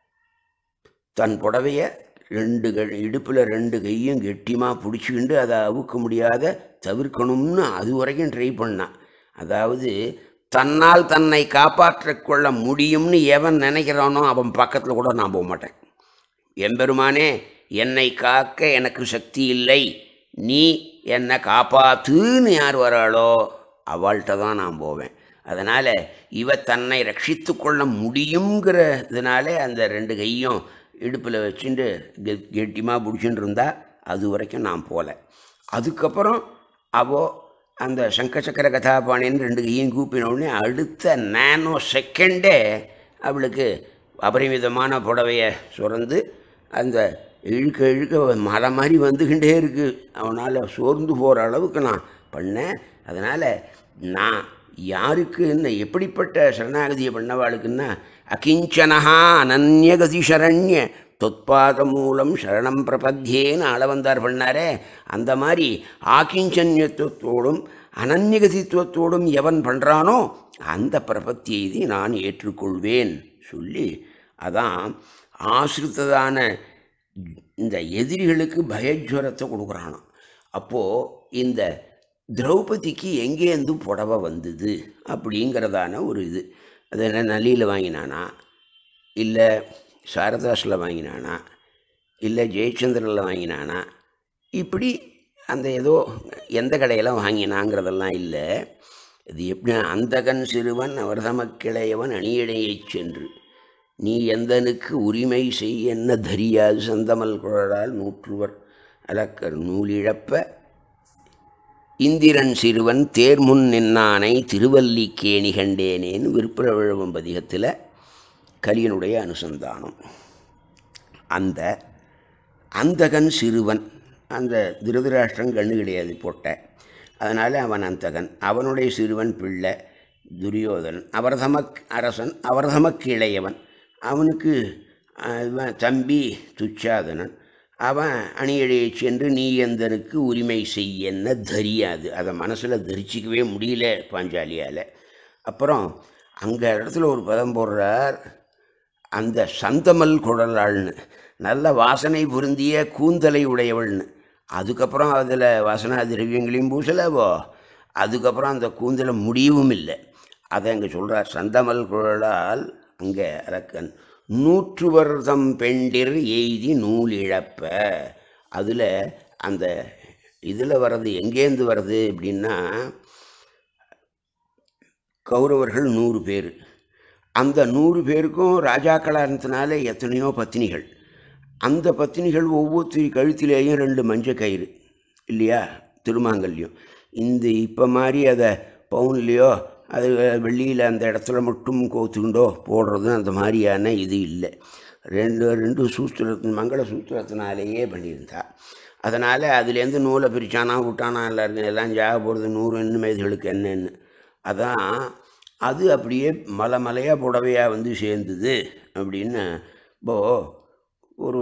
தன் புடவைய ரெண்டு கை இடுப்பில் ரெண்டு கையும் கெட்டியமாக பிடிச்சிக்கிண்டு அதை அவுக்க முடியாத தவிர்க்கணும்னு அது வரைக்கும் ட்ரை பண்ணான் அதாவது தன்னால் தன்னை காப்பாற்றிக் கொள்ள முடியும்னு எவன் நினைக்கிறானோ அவன் பக்கத்தில் கூட நான் போக மாட்டேன் எம்பெருமானே என்னை காக்க எனக்கு சக்தி இல்லை நீ என்னை காப்பாத்துன்னு யார் வராளோ அவள்கிட்ட தான் நான் போவேன் அதனால் இவ தன்னை ரட்சித்து கொள்ள முடியுங்கிற இதனாலே அந்த ரெண்டு கையும் இடுப்பில் வச்சுட்டு கெ கெட்டிமாக பிடிச்சிட்டு இருந்தா அது வரைக்கும் நான் போகல அதுக்கப்புறம் அவோ அந்த சங்கச்சக்கர கதாபாணின்னு ரெண்டு கையும் கூப்பின உடனே அடுத்த நானோ செகண்டே அவளுக்கு அபரிமிதமான புடவையை சுரந்து அந்த இழுக்க இழுக்க மலை மாதிரி வந்துக்கிட்டே இருக்கு அவனால் சோர்ந்து போகிற அளவுக்கு நான் பண்ணேன் அதனால் நான் யாருக்கு என்ன எப்படிப்பட்ட சரணாகதியை பண்ணவாளுக்குன்னா அகிஞ்சனஹா அனன்யகதி சரண்ய தொத்பாத மூலம் சரணம் பிரபத்தியேன்னு அளவந்தார் பண்ணாரே அந்த மாதிரி ஆக்கிஞ்சன்யத்துவத்தோடும் அனன்யகதித்துவத்தோடும் எவன் பண்ணுறானோ அந்த பிரபத்தியை நான் ஏற்றுக்கொள்வேன் சொல்லி அதான் ஆசிரித்ததான இந்த எதிரிகளுக்கு பயஜ்வரத்தை கொடுக்குறானாம் அப்போது இந்த திரௌபதிக்கு எங்கேருந்து புடவை வந்தது அப்படிங்கிறதான ஒரு இது அது என்ன நலியில் வாங்கினானா இல்லை சாரதாஸில் வாங்கினானா இல்லை ஜெயச்சந்திரனில் வாங்கினானா இப்படி அந்த ஏதோ எந்த கடையில் வாங்கினாங்கிறதெல்லாம் இல்லை இது எப்படி அந்தகன் சிறுவன் அவர் தமக்கிளையவன் அணியடையைச் சென்று நீ எந்தனுக்கு உரிமை செய் என்ன தரியாது சந்தமல் குழலால் நூற்றுவர் அலக்கர் நூலிழப்ப இந்திரன் சிறுவன் தேர்முன் நின்னானை திருவல்லிக்கேணி கண்டேனேன்னு விருப்புரவிழவும் பதிகத்தில் கலியனுடைய அனுசந்தானம் அந்த அந்தகன் சிறுவன் அந்த திருதராஷ்டிரன் கண்ணு கிடையாது போட்ட அதனால் அவன் அந்தகன் அவனுடைய சிறுவன் பிள்ளை துரியோதனன் அவர்தமக் அரசன் அவர்தமக்கு இளையவன் அவனுக்கு அஹ், இவன் தம்பி துச்சாதனன் அவன் அணியழையை சென்று நீ எந்தனுக்கு உரிமை செய்யன்னு தெரியாது அதை மனசில் தரிச்சிக்கவே முடியல பாஞ்சாலியால் அப்புறம் அங்கே இடத்துல ஒரு பதம் போடுறார் அந்த சந்தமல் குழலாள்னு நல்ல வாசனை பொருந்திய கூந்தலை உடையவள்னு அதுக்கப்புறம் அதில் வாசனா திரவியங்களையும் பூசலவோ அதுக்கப்புறம் அந்த கூந்தலை முடியவும் இல்லை அதை அங்கே சொல்கிறார் சந்தமல் குழலால் அங்கே அரக்கன் நூற்று வருதம் பெண்டிர் எய்தி நூல் இழப்ப அதில் அந்த இதில் வர்றது எங்கேருந்து வருது அப்படின்னா கௌரவர்கள் நூறு பேர் அந்த நூறு பேருக்கும் ராஜாக்களாக இருந்ததுனால எத்தனையோ பத்தினிகள் அந்த பத்தினிகள் ஒவ்வொருத்தரி கழுத்திலேயும் ரெண்டு மஞ்சள் கயிறு இல்லையா திருமாங்கல்யம் இந்த இப்போ மாதிரி அதை பவுன்லேயோ அது வெள்ளியில் அந்த இடத்துல மட்டும் கோத்துக்கிண்டோ போடுறது அந்த மாதிரியான இது இல்லை ரெண்டு ரெண்டு சூஸ்திரத்தின் மங்கள சூத்திரத்தினாலேயே பண்ணியிருந்தா அதனால் அதுலேருந்து நூலை பிரிச்சானா விட்டானா எல்லாருக்கும் எல்லாம் ஜாக போகிறது நூறு இன்னும் இதுகளுக்கு என்னன்னு அதான் அது அப்படியே மலை மலையாக புடவையாக வந்து சேர்ந்தது அப்படின்னு இப்போது ஒரு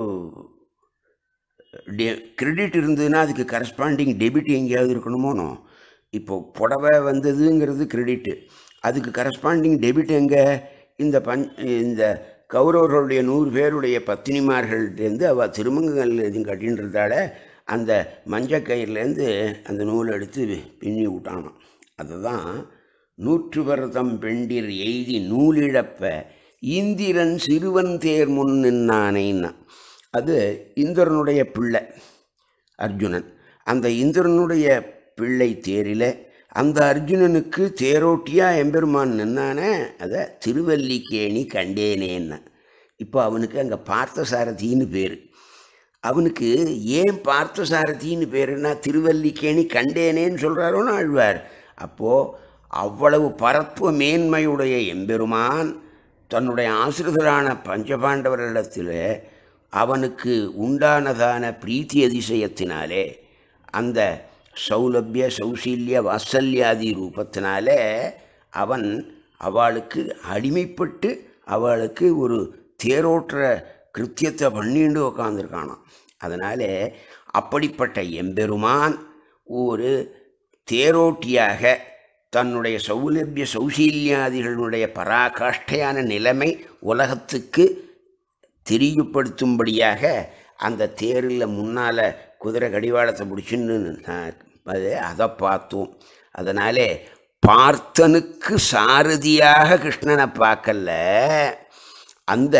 டெ கிரெடிட் இருந்ததுன்னா அதுக்கு கரஸ்பாண்டிங் டெபிட் எங்கேயாவது இருக்கணுமோனோ இப்போ புடவை வந்ததுங்கிறது கிரெடிட்டு அதுக்கு கரஸ்பாண்டிங் டெபிட் எங்கே இந்த பஞ் இந்த கௌரவர்களுடைய நூறு பேருடைய பத்தினிமார்கள்டேருந்து அவள் திருமங்கங்கள் எதுவும் கட்டின்றதால அந்த மஞ்சள் கயிறுலேருந்து அந்த நூலை எடுத்து பின்னி விட்டானாம் அதுதான் நூற்று வருதம் பெண்டிர் எய்தி நூலிழப்ப இந்திரன் சிறுவன் தேர் முன் நின்னானேன்னா அது இந்திரனுடைய பிள்ளை அர்ஜுனன் அந்த இந்திரனுடைய பிள்ளை தேரில் அந்த அர்ஜுனனுக்கு தேரோட்டியா எம்பெருமான் நின்னானே அதை திருவல்லிக்கேணி கண்டேனேன்னா இப்போ அவனுக்கு அங்கே பார்த்தசாரதின்னு பேர் அவனுக்கு ஏன் பார்த்தசாரதின்னு பேருன்னா திருவல்லிக்கேணி கண்டேனேன்னு சொல்கிறாரோன்னு ஆழ்வார் அப்போது அவ்வளவு பரப்பு மேன்மையுடைய எம்பெருமான் தன்னுடைய ஆசிரியரான பஞ்சபாண்டவர்களிடத்தில் அவனுக்கு உண்டானதான பிரீத்தி அதிசயத்தினாலே அந்த சௌலபிய சௌசீல்ய வாத்சல்யாதி ரூபத்தினாலே அவன் அவளுக்கு அடிமைப்பட்டு அவளுக்கு ஒரு தேரோட்டுற கிருத்தியத்தை பண்ணிண்டு உக்காந்துருக்கானாம் அதனால் அப்படிப்பட்ட எம்பெருமான் ஒரு தேரோட்டியாக தன்னுடைய சௌலபிய சௌசீல்யாதிகளுடைய பராகாஷ்டையான நிலைமை உலகத்துக்கு தெரியப்படுத்தும்படியாக அந்த தேரில் முன்னால் குதிரை கடிவாளத்தை பிடிச்சின்னு அது அதை பார்த்தோம் அதனாலே பார்த்தனுக்கு சாரதியாக கிருஷ்ணனை பார்க்கல அந்த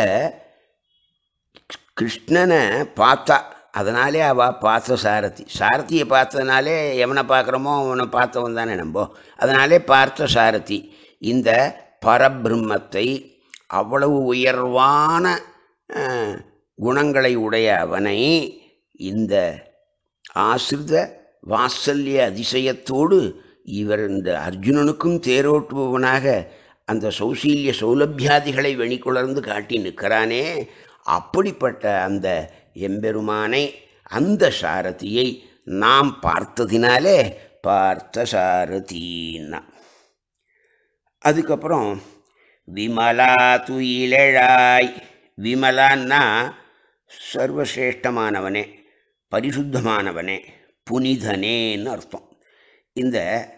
கிருஷ்ணனை பார்த்தா அதனாலே அவ பார்த்த சாரதி சாரதியை பார்த்ததுனாலே எவனை பார்க்குறோமோ அவனை பார்த்தவன் தானே நம்போ அதனாலே பார்த்த சாரதி இந்த பரபிரம்மத்தை அவ்வளவு உயர்வான அஹ், குணங்களை உடைய அவனை இந்த ஆசிரித வாத்சல்ய அதிசயத்தோடு இவர் இந்த அர்ஜுனனுக்கும் தேரோட்டுபவனாக அந்த சௌசீல்ய சௌலபியாதிகளை வெளிக்குணர்ந்து காட்டி நிற்கிறானே அப்படிப்பட்ட அந்த எம்பெருமானை அந்த சாரதியை நாம் பார்த்ததினாலே பார்த்த சாரதீன்னா அதுக்கப்புறம் விமலா துயிலழாய் விமலான்னா சர்வசிரேஷ்டமானவனே பரிசுத்தமானவனே புனிதனேன்னு அர்த்தம் இந்த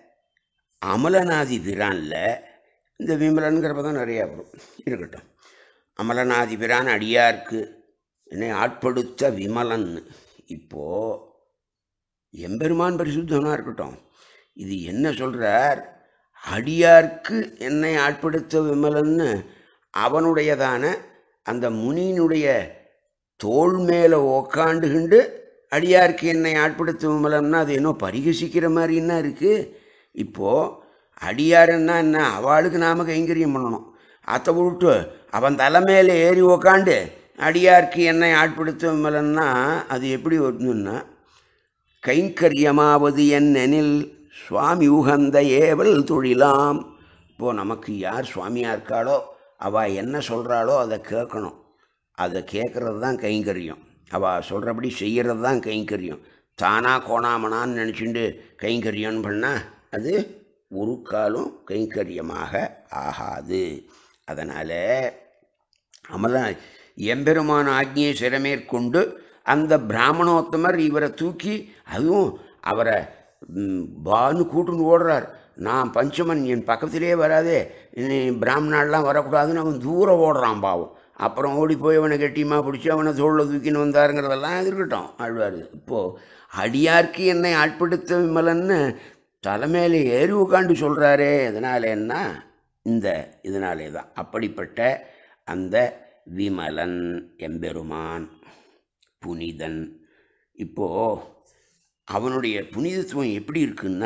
அமலநாதி பிரானில் இந்த விமலன்கிற பதம் நிறையா வரும் இருக்கட்டும் அமலநாதி பிரான் அடியார்க்கு என்னை ஆட்படுத்த விமலன் இப்போது எம்பெருமான் பரிசுத்தனாக இருக்கட்டும் இது என்ன சொல்கிறார் அடியார்க்கு என்னை ஆட்படுத்த விமலன்னு அவனுடையதான அந்த முனியினுடைய தோள் மேலே உக்காண்டுகிண்டு அடியார்க்கு என்னை ஆட்படுத்த விமலன்னா அது என்ன பரிகசிக்கிற மாதிரின்னா இருக்குது இப்போது அடியாருன்னா என்ன அவளுக்கு நாம் கைங்கரியம் பண்ணணும் அதை விட்டு அவன் தலை மேலே ஏறி உக்காண்டு அடியார்க்கு என்னை ஆட்படுத்த விமலன்னா அது எப்படி வரணுன்னா கைங்கரியமாவது என்னெனில் சுவாமி உகந்த ஏவல் தொழிலாம் இப்போது நமக்கு யார் சுவாமியாக இருக்காளோ அவள் என்ன சொல்கிறாளோ அதை கேட்கணும் அதை கேட்குறது தான் கைங்கரியம் அவள் சொல்கிறபடி செய்கிறது தான் கைங்கரியம் தானா கோணாமனான்னு நினச்சிண்டு கைங்கரியம்னு பண்ணால் அது ஒரு காலும் கைங்கரியமாக ஆகாது அதனால் அமல எம்பெருமான ஆக்ஞையை சிறமேற்கொண்டு அந்த பிராமணோத்தமர் இவரை தூக்கி அதுவும் அவரை ம், பான்னு கூட்டுன்னு ஓடுறார் நான் பஞ்சமன் என் பக்கத்திலே வராதே நீ பிராமணாலாம் வரக்கூடாதுன்னு அவன் தூரம் ஓடுறான் பாவம் அப்புறம் ஓடி போய் அவனை கெட்டியமாக பிடிச்சி அவனை தோளில் தூக்கின்னு வந்தாருங்கிறதெல்லாம் இருக்கட்டும் ஆழ்வார் இப்போது அடியார்க்கு என்னை ஆட்படுத்த விமலன்னு தலைமையில் ஏறி உட்காந்து சொல்கிறாரே அதனால என்ன இந்த இதனாலே தான் அப்படிப்பட்ட அந்த விமலன் எம்பெருமான் புனிதன் இப்போது அவனுடைய புனிதத்துவம் எப்படி இருக்குன்னா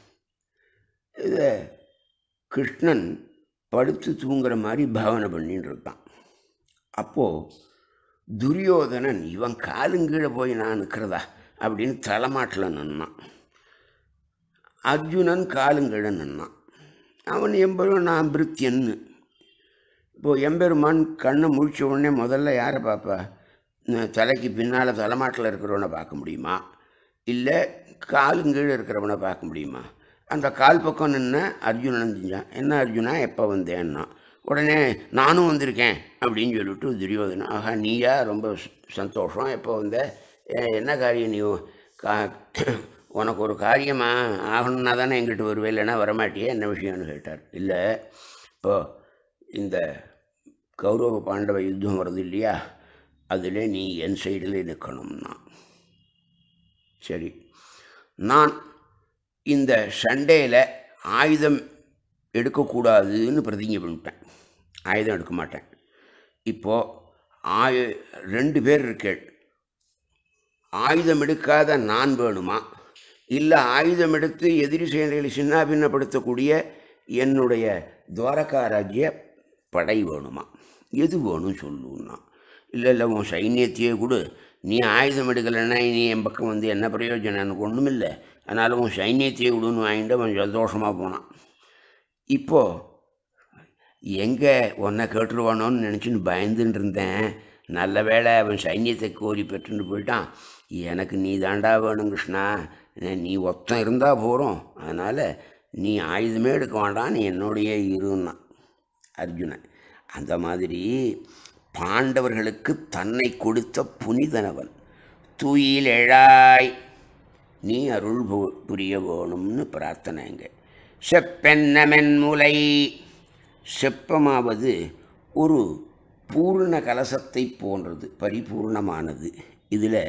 இதை கிருஷ்ணன் படுத்து தூங்குற மாதிரி பாவனை பண்ணின்னு இருக்கான் அப்போது துரியோதனன் இவன் காலுங்கீழே போய் நான் நிற்கிறதா அப்படின்னு தலைமாட்டில் நின்னான் அர்ஜுனன் காலுங்கீழே நின்னான் அவன் எம்பெருமான் நான் பிருத்தியன்னு இப்போது எம்பெருமான் கண்ணை முழிச்ச உடனே முதல்ல யாரை பார்ப்பா ந- தலைக்கு பின்னால் தலைமாட்டில் இருக்கிறவனை பார்க்க முடியுமா இல்லை காலுங்கீழே இருக்கிறவனை பார்க்க முடியுமா அந்த கால் பக்கம் நின்று அர்ஜுனன் செஞ்சான் என்ன அர்ஜுனா எப்போ வந்தேன்னா உடனே நானும் வந்திருக்கேன் அப்படின்னு சொல்லிட்டு துரியோதனன் ஆஹா நீயா ரொம்ப ச- சந்தோஷம் எப்போ வந்த ஏ, என்ன காரியம் நீ கா உனக்கு ஒரு காரியமா ஆகணும்னா தானே எங்கிட்ட வருவே இல்லைன்னா வரமாட்டியே என்ன விஷயம்னு கேட்டார் இல்லை இப்போ இந்த கௌரவ பாண்டவ யுத்தம் வருது இல்லையா அதில் நீ என் சைடில் நிற்கணும்னா சரி நான் இந்த சண்டையில் ஆயுதம் எடுக்கக்கூடாதுன்னு பிரதிஜை பண்ணிட்டேன் ஆயுதம் எடுக்க மாட்டேன் இப்போது ஆயு ரெண்டு பேர் இருக்கேள் ஆயுதம் எடுக்காத நான் வேணுமா இல்லை ஆயுதம் எடுத்து எதிரி சேனைகளை சின்னாபின்னப்படுத்தக்கூடிய என்னுடைய துவாரகா ராஜ்ய படை வேணுமா எது வேணும் சொல்லுன்னா இல்லை இல்லை உன் சைன்யத்தையே கொடு நீ ஆயுதம் எடுக்கலைன்னா நீ என் பக்கம் வந்து என்ன பிரயோஜனம் எனக்கு ஒன்றும் இல்லை அதனால் உன் சைன்யத்தையே விடுன்னு வாங்கிட்டு அவன் சந்தோஷமாக போனான் இப்போது எங்கே உன்னை கேட்டுருவானோன்னு நினச்சின்னு பயந்துன்னு இருந்தேன் நல்ல வேளை அவன் சைன்யத்தை கோரி பெற்றுன்னு போயிட்டான் எனக்கு நீ தாண்டா வேணும் கிருஷ்ணா நீ ஒத்தம் இருந்தால் போகிறோம் அதனால் நீ ஆயுதமே எடுக்க வேண்டாம் நீ என்னோடையே இருன்னா அர்ஜுனன் அந்த மாதிரி பாண்டவர்களுக்கு தன்னை கொடுத்த புனிதனவன் தூயில் எழாய் நீ அருள் பு- புரிய வேணும்னு பிரார்த்தனைங்க செப்பென்னமென் முலை செப்பமாவது ஒரு பூர்ண கலசத்தை போன்றது பரிபூர்ணமானது இதில்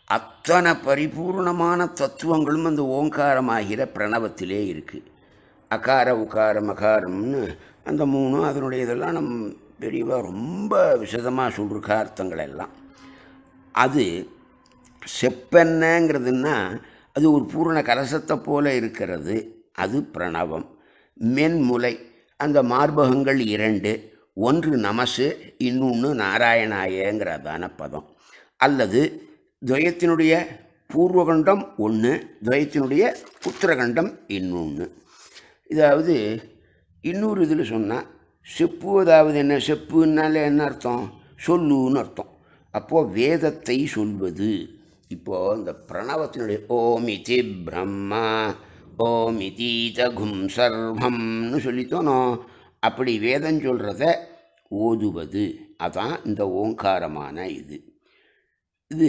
அத்தனை பரிபூர்ணமான தத்துவங்களும் அந்த ஓங்காரமாகிற பிரணவத்திலே இருக்குது அகார உகார மகாரம்னு அந்த மூணும் அதனுடைய இதெல்லாம் நம் பெரியவா ரொம்ப விசதமாக சொல்லிருக்கா அர்த்தங்கள் எல்லாம் அது செப்பென்னங்கிறதுன்னா அது ஒரு பூரண கலசத்தை போல இருக்கிறது அது பிரணவம் மென்முலை அந்த மார்பகங்கள் இரண்டு ஒன்று நமசு இன்னொன்று நாராயணாயங்கிறதான பதம் அல்லது துவயத்தினுடைய பூர்வகண்டம் ஒன்று துவயத்தினுடைய உத்தரகண்டம் இன்னொன்று இதாவது இன்னொரு இதில் சொன்னால் செப்பு அதாவது என்ன செப்புனால என்ன அர்த்தம் சொல்லுன்னு அர்த்தம் அப்போது வேதத்தை சொல்வது இப்போது இந்த பிரணவத்தினுடைய ஓமிதி பிரம்மா ஓமிதி தகும் சர்வம்னு சொல்லித்தோனோ அப்படி வேதம் சொல்கிறத ஓதுவது அதான் இந்த ஓங்காரமான இது இது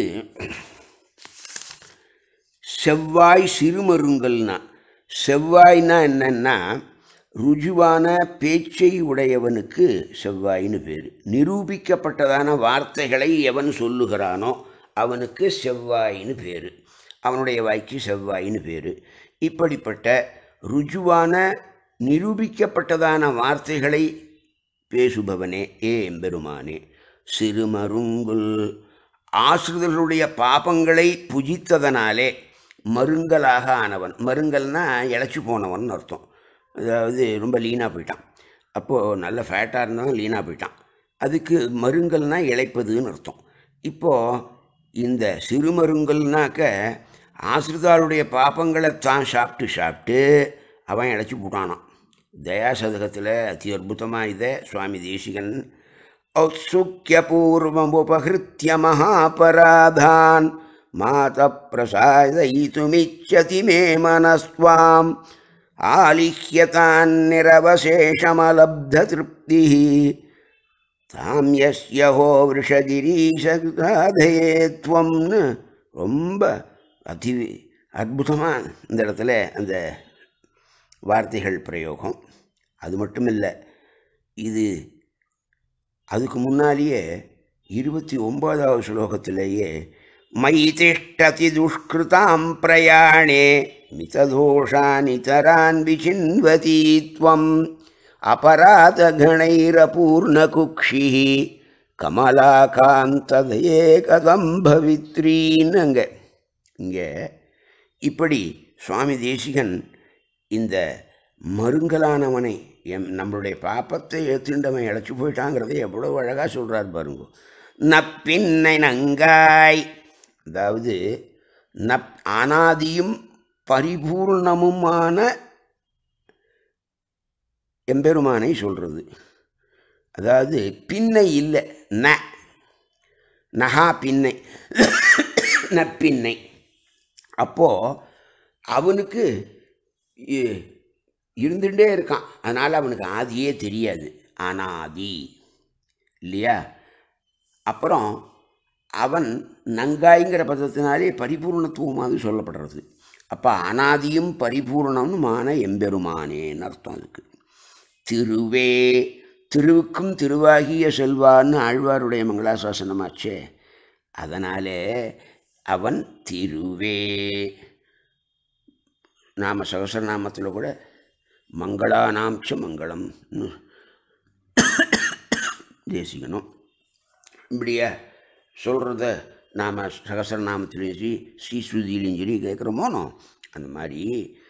செவ்வாய் சிறுமருங்கல்னா செவ்வாய்னா என்னன்னா ருஜுவான பேச்சை உடையவனுக்கு செவ்வாயின்னு பேர் நிரூபிக்கப்பட்டதான வார்த்தைகளை எவன் சொல்லுகிறானோ அவனுக்கு செவ்வாயின்னு பேர் அவனுடைய வாய்க்கு செவ்வாயின்னு பேர் இப்படிப்பட்ட ருஜுவான நிரூபிக்கப்பட்டதான வார்த்தைகளை பேசுபவனே ஏ எம்பெருமானே சிறுமருங்குல் ஆசிரியர்களுடைய பாபங்களை புஜித்ததனாலே மருங்கலாக ஆனவன் மருங்கல்னா இழைச்சி போனவன் அர்த்தம் அதாவது ரொம்ப லீனாக போயிட்டான் அப்போது நல்ல ஃபேட்டாக இருந்தவன் லீனாக போயிட்டான் அதுக்கு மருங்கல்னா இழைப்பதுன்னு அர்த்தம் இப்போது இந்த சிறுமருங்கல்னாக்க ஆசிரிதாளுடைய பாப்பங்களை தான் சாப்பிட்டு சாப்பிட்டு அவன் இழைச்சி போட்டானான் தயாசதகத்தில் அதி அற்புதமாக இதை சுவாமி தேசிகன் औत्सुक्यपूर्वमुपहृत्य महापराधान् मातप्रसादयितुमिच्छति मे मनस्त्वाम् आलिह्य तान्निरवशेषमलब्धतृप्तिः தாம் யஸ்யஹோ விஷகிரீஷாதயே துவம்னு ரொம்ப அதி அற்புதமாக இந்த இடத்துல அந்த வார்த்தைகள் பிரயோகம் அது மட்டும் இல்லை இது அதுக்கு முன்னாலேயே இருபத்தி ஒன்பதாவது ஸ்லோகத்திலேயே மயி திஷ்டதி துஷ்கிருதாம் பிரயாணே மிததோஷானி தரான் விசின்வதி துவம் அபராதகணைரபூர்ணகுக்ஷி கமலாகாந்ததையே கதம் பவித்ரீன்னு அங்கே இங்கே இப்படி சுவாமி தேசிகன் இந்த மருங்கலானவனை எம் நம்மளுடைய பாப்பத்தை ஏத்துண்டவன் இழைச்சி போயிட்டாங்கிறதை எவ்வளோ அழகாக சொல்கிறார் பாருங்க நப்பின்னை நங்காய் அதாவது நப் அனாதியும் பரிபூர்ணமுமான எம்பெருமானை சொல்கிறது அதாவது பின்னை இல்லை ந நகா பின்னை நப்பின்னை அப்போது அவனுக்கு இ- இருந்துகிட்டே இருக்கான் அதனால் அவனுக்கு ஆதியே தெரியாது அனாதி இல்லையா அப்புறம் அவன் நங்காய்ங்கிற பதத்தினாலே பரிபூர்ணத்துவமாக சொல்லப்படுறது அப்போ அனாதியும் பரிபூர்ணமுமான எம்பெருமானேன்னு அர்த்தம் அதுக்கு திருவே திருவுக்கும் திருவாகிய செல்வான்னு ஆழ்வாருடைய மங்களாசாசனமாச்சே அதனாலே அவன் திருவே நாம சகசரநாமத்தில் கூட மங்களானாம் ச மங்களம்னு தேசிக்கணும் இப்படியா சொல்கிறத நாம் சகசரநாமத்திலையும் சரி ஸ்ரீஸ்ருதியிலையும் சரி கேட்குறோமோனோ அந்த மாதிரி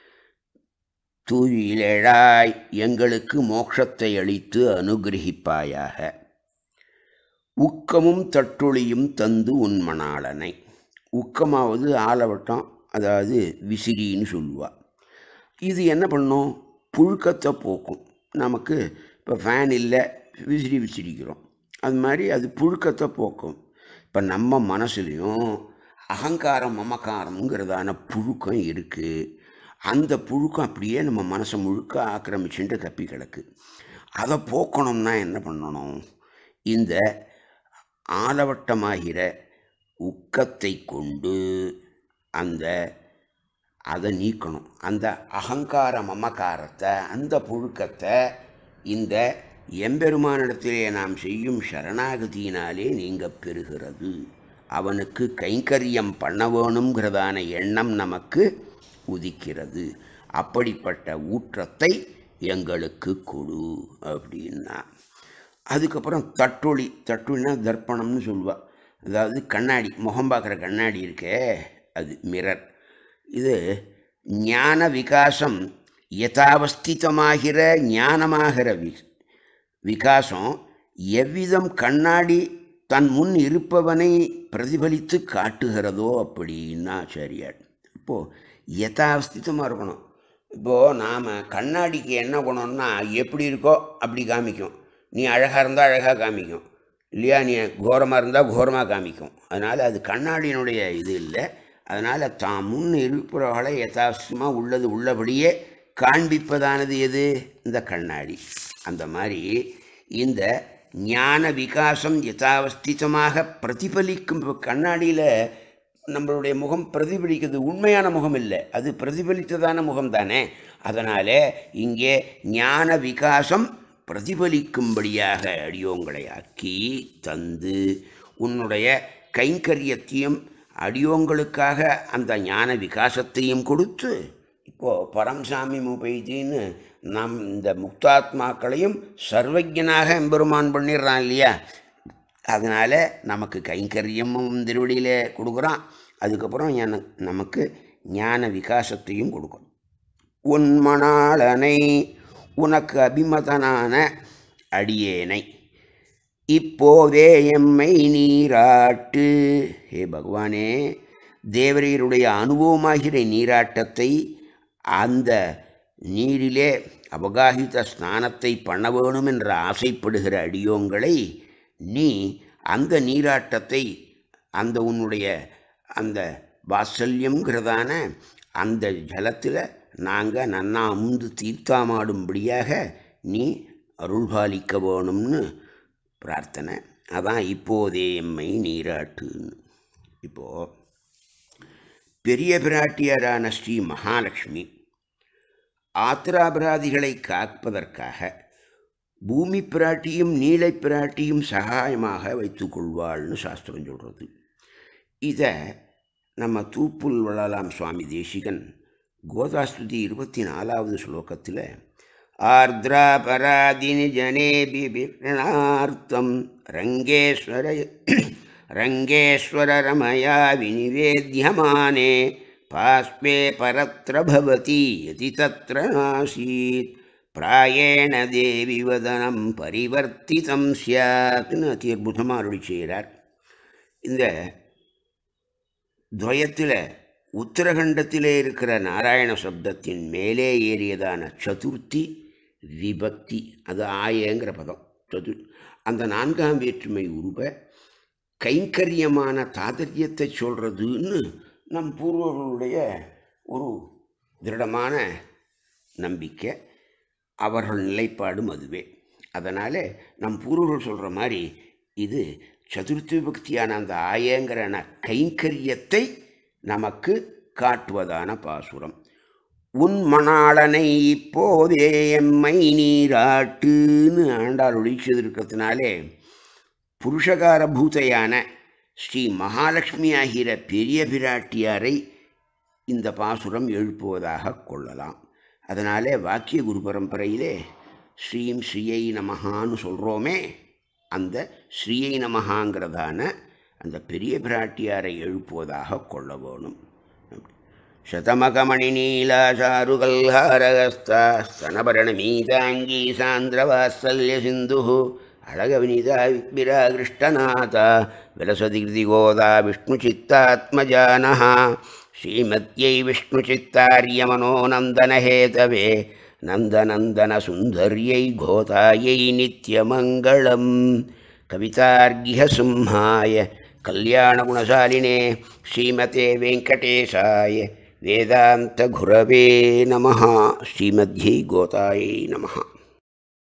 தூயிலேழாய் எங்களுக்கு மோட்சத்தை அளித்து அனுகிரகிப்பாயாக உக்கமும் தட்டொளியும் தந்து உன்மணாளனை உக்கமாவது ஆலவட்டம் அதாவது விசிறின்னு சொல்லுவா இது என்ன பண்ணும் புழுக்கத்தை போக்கும் நமக்கு இப்போ ஃபேன் இல்லை விசிறி விசிறிக்கிறோம் அது மாதிரி அது புழுக்கத்தை போக்கும் இப்போ நம்ம மனசுலையும் அகங்காரம் மமக்காரம்ங்கிறதான புழுக்கம் இருக்குது அந்த புழுக்கம் அப்படியே நம்ம மனசை முழுக்க ஆக்கிரமிச்சுட்டு தப்பி கிடக்கு அதை போக்கணும்னா என்ன பண்ணணும் இந்த ஆலவட்டமாகிற உக்கத்தை கொண்டு அந்த அதை நீக்கணும் அந்த அகங்கார மமகாரத்தை அந்த புழுக்கத்தை இந்த எம்பெருமானிடத்திலே நாம் செய்யும் சரணாகதியினாலே நீங்க பெறுகிறது அவனுக்கு கைங்கரியம் பண்ண வேணுங்கிறதான எண்ணம் நமக்கு உதிக்கிறது அப்படிப்பட்ட ஊற்றத்தை எங்களுக்கு கொடு அப்படின்னா அதுக்கப்புறம் தட்டொளி தட்டொளினா தர்ப்பணம்னு சொல்லுவா அதாவது கண்ணாடி முகம் பார்க்குற கண்ணாடி இருக்கே அது மிரர் இது ஞான விகாசம் யதாவஸ்திதமாகிற ஞானமாகிற வி விகாசம் எவ்விதம் கண்ணாடி தன் முன் இருப்பவனை பிரதிபலித்து காட்டுகிறதோ அப்படின்னா ஆச்சாரியார் இப்போது யதாவஸ்திதமாக இருக்கணும் இப்போது நாம் கண்ணாடிக்கு என்ன குணம்னா எப்படி இருக்கோ அப்படி காமிக்கும் நீ அழகாக இருந்தால் அழகாக காமிக்கும் இல்லையா நீ கோரமாக இருந்தால் கோரமாக காமிக்கும் அதனால் அது கண்ணாடியினுடைய இது இல்லை அதனால் தான் முன் இருப்பவர்களை யதாவசியமாக உள்ளது உள்ளபடியே காண்பிப்பதானது எது இந்த கண்ணாடி அந்த மாதிரி இந்த ஞான விகாசம் யதாவஸ்திதமாக பிரதிபலிக்கும் இப்போ கண்ணாடியில் நம்மளுடைய முகம் பிரதிபலிக்கிறது உண்மையான முகம் இல்லை அது பிரதிபலித்ததான முகம் தானே அதனால் இங்கே ஞான விகாசம் பிரதிபலிக்கும்படியாக அடியோங்களை ஆக்கி தந்து உன்னுடைய கைங்கரியத்தையும் அடியோங்களுக்காக அந்த ஞான விகாசத்தையும் கொடுத்து இப்போது பரம்சாமி முபைதின்னு நம் இந்த முக்தாத்மாக்களையும் சர்வஜனாக எம்பெருமான் பண்ணிடுறான் இல்லையா அதனால் நமக்கு கைங்கரியமும் திருவடியில் கொடுக்குறான் அதுக்கப்புறம் என- நமக்கு ஞான விகாசத்தையும் கொடுக்கும் உன்மணாளனை உனக்கு அபிமதனான அடியேனை இப்போதே எம்மை நீராட்டு ஹே பகவானே தேவரீருடைய அனுபவமாகிற நீராட்டத்தை அந்த நீரிலே அவகாஹித ஸ்நானத்தை பண்ண வேணும் என்று ஆசைப்படுகிற அடியோங்களை நீ அந்த நீராட்டத்தை அந்த உன்னுடைய அந்த வாத்சல்யங்கிறதான அந்த ஜலத்தில் நாங்கள் நன்னா அமுந்து தீர்த்தாமாடும்படியாக நீ அருள்பாலிக்க வேணும்னு பிரார்த்தனை அதான் இப்போதே எம்மை நீராட்டுன்னு இப்போது பெரிய பிராட்டியரான ஸ்ரீ மகாலட்சுமி ஆத்திராபராதிகளை காப்பதற்காக பூமி பிராட்டியும் நீலை பிராட்டியும் சகாயமாக வைத்துக்கொள்வாள்னு சாஸ்திரம் சொல்கிறது இதை நம்ம தூப்புல் வளலாம் சுவாமி தேசிகன் கோதாஸ்துதி இருபத்தி நாலாவது ஸ்லோகத்தில் ஆர்திராபராதினி ஜனேபி விக்ரணார்த்தம் ரங்கேஸ்வர ரங்கேஸ்வர ரமயா விநிவேத்யமானே பாஸ்மே பரத்ர பவதி யதி தத்ர நாசீத் பிராயேண தேவி வதனம் பரிவர்த்திதம் சியாத்னு அதி அற்புதமாக அருளி செய்கிறார் இந்த துவயத்தில் உத்தரகண்டத்திலே இருக்கிற நாராயண சப்தத்தின் மேலே ஏறியதான சதுர்த்தி விபக்தி அது ஆயங்கிற பதம் சது அந்த நான்காம் வேற்றுமை உருவ கைங்கரியமான தாதரியத்தை சொல்கிறதுன்னு நம் பூர்வர்களுடைய ஒரு திருடமான நம்பிக்கை அவர்கள் நிலைப்பாடும் அதுவே அதனால் நம் பூர்வர்கள் சொல்கிற மாதிரி இது சதுர்த்தி விபக்தியான அந்த ஆயங்கரான கைங்கரியத்தை நமக்கு காட்டுவதான பாசுரம் உன் மணாளனை இப்போதே எம்மை நீராட்டுன்னு ஆண்டாள் ஒழிச்சதிருக்கிறதுனாலே புருஷகார பூதையான ஸ்ரீ மகாலட்சுமி ஆகிற பெரிய பிராட்டியாரை இந்த பாசுரம் எழுப்புவதாக கொள்ளலாம் அதனாலே வாக்கிய குரு பரம்பரையிலே ஸ்ரீம் ஸ்ரீயை நமஹான்னு சொல்கிறோமே அந்த ஸ்ரீயை நமஹாங்கிறதான அந்த பெரிய பிராட்டியாரை எழுப்புவதாக கொள்ள வேணும் శతమకమణి నీలాచారుకల్హారగస్తా స్తనభరణ మీతాంగీ సాంద్రవాత్సల్య సింధు అళగ వినీత విరాకృష్టనాథ విలసదిగ్ది గోదా విష్ణుచిత్తాత్మజాన శ్రీమత్యై విష్ణుచిత్తార్యమనోనందనహేతవే నందనందన సుందర్యై ఘోతాయై నిత్యమంగళం కవితార్ఘ్యసింహాయ కళ్యాణగుణశాలినే శ్రీమతే వెంకటేశాయ వేదాంతగురవే నమ శ్రీమధ్యై గోతాయై నమ